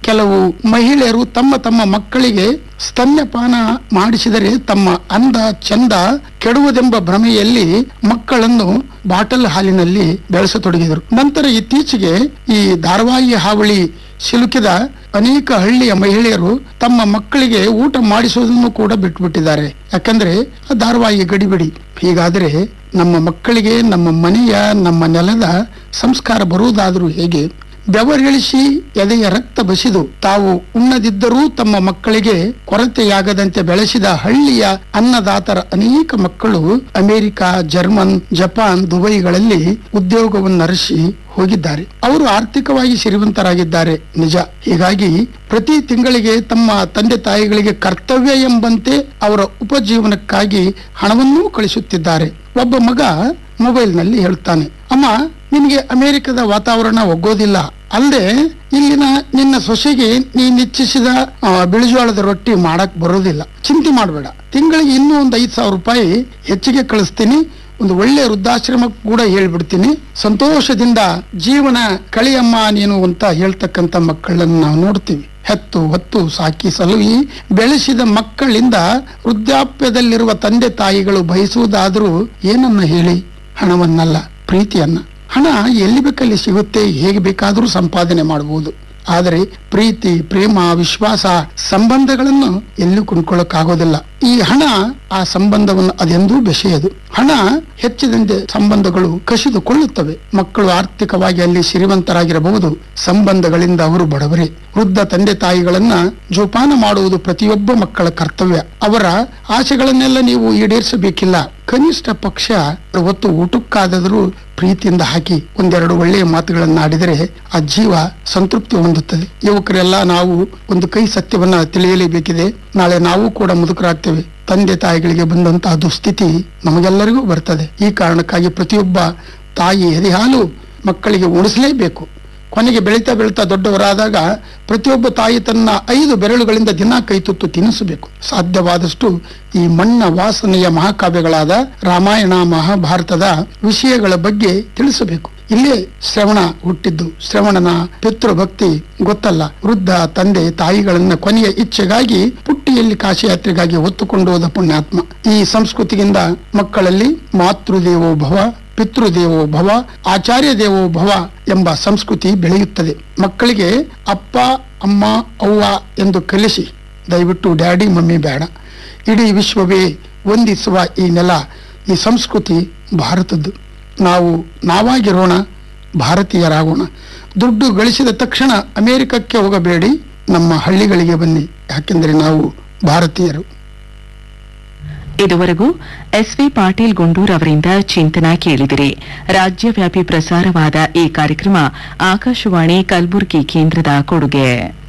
ಕೆಲವು ಮಹಿಳೆಯರು ತಮ್ಮ ತಮ್ಮ ಮಕ್ಕಳಿಗೆ ಸ್ತನ್ಯಪಾನ ಮಾಡಿಸಿದರೆ ತಮ್ಮ ಅಂದ ಚಂದ ಕೆಡುವುದೆಂಬ ಭ್ರಮೆಯಲ್ಲಿ ಮಕ್ಕಳನ್ನು ಬಾಟಲ್ ಹಾಲಿನಲ್ಲಿ ಬೆಳೆಸತೊಡಗಿದರು ನಂತರ ಇತ್ತೀಚೆಗೆ ಈ ಧಾರವಾಹಿ ಹಾವಳಿ ಸಿಲುಕಿದ ಅನೇಕ ಹಳ್ಳಿಯ ಮಹಿಳೆಯರು ತಮ್ಮ ಮಕ್ಕಳಿಗೆ ಊಟ ಮಾಡಿಸುವುದನ್ನು ಕೂಡ ಬಿಟ್ಟುಬಿಟ್ಟಿದ್ದಾರೆ ಯಾಕಂದ್ರೆ ಆ ಧಾರವಾಹಿ ಗಡಿಬಿಡಿ ಹೀಗಾದರೆ ನಮ್ಮ ಮಕ್ಕಳಿಗೆ ನಮ್ಮ ಮನೆಯ ನಮ್ಮ ನೆಲದ ಸಂಸ್ಕಾರ ಬರುವುದಾದರೂ ಹೇಗೆ ಬೆವರಿಳಿಸಿ ಎದೆಯ ರಕ್ತ ಬಸಿದು ತಾವು ಉಣ್ಣದಿದ್ದರೂ ತಮ್ಮ ಮಕ್ಕಳಿಗೆ ಕೊರತೆಯಾಗದಂತೆ ಬೆಳೆಸಿದ ಹಳ್ಳಿಯ ಅನ್ನದಾತರ ಅನೇಕ ಮಕ್ಕಳು ಅಮೆರಿಕ ಜರ್ಮನ್ ಜಪಾನ್ ದುಬೈಗಳಲ್ಲಿ ಉದ್ಯೋಗವನ್ನು ಅರಸಿ ಹೋಗಿದ್ದಾರೆ ಅವರು ಆರ್ಥಿಕವಾಗಿ ಶ್ರೀಮಂತರಾಗಿದ್ದಾರೆ ನಿಜ ಹೀಗಾಗಿ ಪ್ರತಿ ತಿಂಗಳಿಗೆ ತಮ್ಮ ತಂದೆ ತಾಯಿಗಳಿಗೆ ಕರ್ತವ್ಯ ಎಂಬಂತೆ ಅವರ ಉಪಜೀವನಕ್ಕಾಗಿ ಹಣವನ್ನೂ ಕಳಿಸುತ್ತಿದ್ದಾರೆ ಒಬ್ಬ ಮಗ ಮೊಬೈಲ್ ನಲ್ಲಿ ಹೇಳ್ತಾನೆ ಅಮ್ಮ ನಿನಗೆ ಅಮೆರಿಕದ ವಾತಾವರಣ ಒಗ್ಗೋದಿಲ್ಲ ಅಲ್ಲದೆ ಇಲ್ಲಿನ ನಿನ್ನ ಸೊಸೆಗೆ ನೀನ್ ಇಚ್ಛಿಸಿದ ಆ, ಬಿಳಿಜೋಳದ ರೊಟ್ಟಿ ಮಾಡಕ್ ಬರೋದಿಲ್ಲ ಚಿಂತೆ ಮಾಡಬೇಡ ತಿಂಗಳಿಗೆ ಇನ್ನೂ ಒಂದು ಐದ್ ಸಾವಿರ ರೂಪಾಯಿ ಹೆಚ್ಚಿಗೆ ಕಳಿಸ್ತೀನಿ ಒಂದು ಒಳ್ಳೆ ವೃದ್ಧಾಶ್ರಮ ಕೂಡ ಹೇಳ್ಬಿಡ್ತೀನಿ ಸಂತೋಷದಿಂದ ಜೀವನ ಕಳಿಯಮ್ಮ ನೀನು ಅಂತ ಹೇಳ್ತಕ್ಕಂತ ಮಕ್ಕಳನ್ನು ನಾವು ನೋಡ್ತೀವಿ ಹೆತ್ತು ಹೊತ್ತು ಸಾಕಿ ಸಲುವಿ ಬೆಳೆಸಿದ ಮಕ್ಕಳಿಂದ ವೃದ್ಧಾಪ್ಯದಲ್ಲಿರುವ ತಂದೆ ತಾಯಿಗಳು ಬಯಸುವುದಾದರೂ ಏನನ್ನ ಹೇಳಿ ಹಣವನ್ನಲ್ಲ ಪ್ರೀತಿಯನ್ನ ಹಣ ಎಲ್ಲಿ ಬೇಕಲ್ಲಿ ಸಿಗುತ್ತೆ ಹೇಗೆ ಬೇಕಾದರೂ ಸಂಪಾದನೆ ಮಾಡಬಹುದು ಆದರೆ ಪ್ರೀತಿ ಪ್ರೇಮ ವಿಶ್ವಾಸ ಸಂಬಂಧಗಳನ್ನು ಎಲ್ಲೂ ಕೊಂಡ್ಕೊಳ್ಳಕ್ಕಾಗೋದಿಲ್ಲ ಈ ಹಣ ಆ ಸಂಬಂಧವನ್ನು ಅದೆಂದೂ ಬೆಸೆಯದು ಹಣ ಹೆಚ್ಚಿದಂತೆ ಸಂಬಂಧಗಳು ಕಸಿದುಕೊಳ್ಳುತ್ತವೆ ಮಕ್ಕಳು ಆರ್ಥಿಕವಾಗಿ ಅಲ್ಲಿ ಶ್ರೀಮಂತರಾಗಿರಬಹುದು ಸಂಬಂಧಗಳಿಂದ ಅವರು ಬಡವರೇ ವೃದ್ಧ ತಂದೆ ತಾಯಿಗಳನ್ನ ಜೋಪಾನ ಮಾಡುವುದು ಪ್ರತಿಯೊಬ್ಬ ಮಕ್ಕಳ ಕರ್ತವ್ಯ ಅವರ ಆಸೆಗಳನ್ನೆಲ್ಲ ನೀವು ಈಡೇರಿಸಬೇಕಿಲ್ಲ ಕನಿಷ್ಠ ಪಕ್ಷ ಹೊತ್ತು ಊಟಕ್ಕಾದರೂ ಪ್ರೀತಿಯಿಂದ ಹಾಕಿ ಒಂದೆರಡು ಒಳ್ಳೆಯ ಮಾತುಗಳನ್ನು ಆಡಿದರೆ ಆ ಜೀವ ಸಂತೃಪ್ತಿ ಹೊಂದುತ್ತದೆ ಯುವಕರೆಲ್ಲ ನಾವು ಒಂದು ಕೈ ಸತ್ಯವನ್ನ ತಿಳಿಯಲೇಬೇಕಿದೆ ನಾಳೆ ನಾವು ಕೂಡ ಮುದುಕರಾಗ್ತೇವೆ ತಂದೆ ತಾಯಿಗಳಿಗೆ ಬಂದಂತಹ ದುಸ್ಥಿತಿ ನಮಗೆಲ್ಲರಿಗೂ ಬರ್ತದೆ ಈ ಕಾರಣಕ್ಕಾಗಿ ಪ್ರತಿಯೊಬ್ಬ ತಾಯಿ ಎದೆಹಾಲು ಮಕ್ಕಳಿಗೆ ಉಣಿಸಲೇಬೇಕು ಕೊನೆಗೆ ಬೆಳೀತಾ ಬೆಳೀತಾ ದೊಡ್ಡವರಾದಾಗ ಪ್ರತಿಯೊಬ್ಬ ತಾಯಿ ತನ್ನ ಐದು ಬೆರಳುಗಳಿಂದ ದಿನ ಕೈ ತುತ್ತು ತಿನ್ನಿಸಬೇಕು ಸಾಧ್ಯವಾದಷ್ಟು ಈ ಮಣ್ಣ ವಾಸನೆಯ ಮಹಾಕಾವ್ಯಗಳಾದ ರಾಮಾಯಣ ಮಹಾಭಾರತದ ವಿಷಯಗಳ ಬಗ್ಗೆ ತಿಳಿಸಬೇಕು ಇಲ್ಲೇ ಶ್ರವಣ ಹುಟ್ಟಿದ್ದು ಶ್ರವಣನ ಪಿತೃಭಕ್ತಿ ಗೊತ್ತಲ್ಲ ವೃದ್ಧ ತಂದೆ ತಾಯಿಗಳನ್ನ ಕೊನೆಯ ಇಚ್ಛೆಗಾಗಿ ಪುಟ್ಟಿಯಲ್ಲಿ ಕಾಶಿ ಯಾತ್ರೆಗಾಗಿ ಹೊತ್ತುಕೊಂಡು ಹೋದ ಪುಣ್ಯಾತ್ಮ ಈ ಸಂಸ್ಕೃತಿಯಿಂದ ಮಕ್ಕಳಲ್ಲಿ ಮಾತೃದೇವೋ ಭವ ಪಿತೃದೇವೋ ಭವ ಆಚಾರ್ಯ ದೇವೋ ಭವ ಎಂಬ ಸಂಸ್ಕೃತಿ ಬೆಳೆಯುತ್ತದೆ ಮಕ್ಕಳಿಗೆ ಅಪ್ಪ ಅಮ್ಮ ಅವ್ವ ಎಂದು ಕಲಿಸಿ ದಯವಿಟ್ಟು ಡ್ಯಾಡಿ ಮಮ್ಮಿ ಬೇಡ ಇಡೀ ವಿಶ್ವವೇ ವಂದಿಸುವ ಈ ನೆಲ ಈ ಸಂಸ್ಕೃತಿ ಭಾರತದ್ದು ನಾವು ನಾವಾಗಿರೋಣ ಭಾರತೀಯರಾಗೋಣ ದುಡ್ಡು ಗಳಿಸಿದ ತಕ್ಷಣ ಅಮೆರಿಕಕ್ಕೆ ಹೋಗಬೇಡಿ ನಮ್ಮ ಹಳ್ಳಿಗಳಿಗೆ ಬನ್ನಿ ಯಾಕೆಂದರೆ ನಾವು ಭಾರತೀಯರು ಇದುವರೆಗೂ ಎಸ್ವಿ ಪಾಟೀಲ್ ಗುಂಡೂರ್ ಅವರಿಂದ ಚಿಂತನ ಕೇಳಿದಿರಿ ರಾಜ್ಯವ್ಯಾಪಿ ಪ್ರಸಾರವಾದ ಈ ಕಾರ್ಯಕ್ರಮ ಆಕಾಶವಾಣಿ ಕಲಬುರಗಿ ಕೇಂದ್ರದ ಕೊಡುಗೆ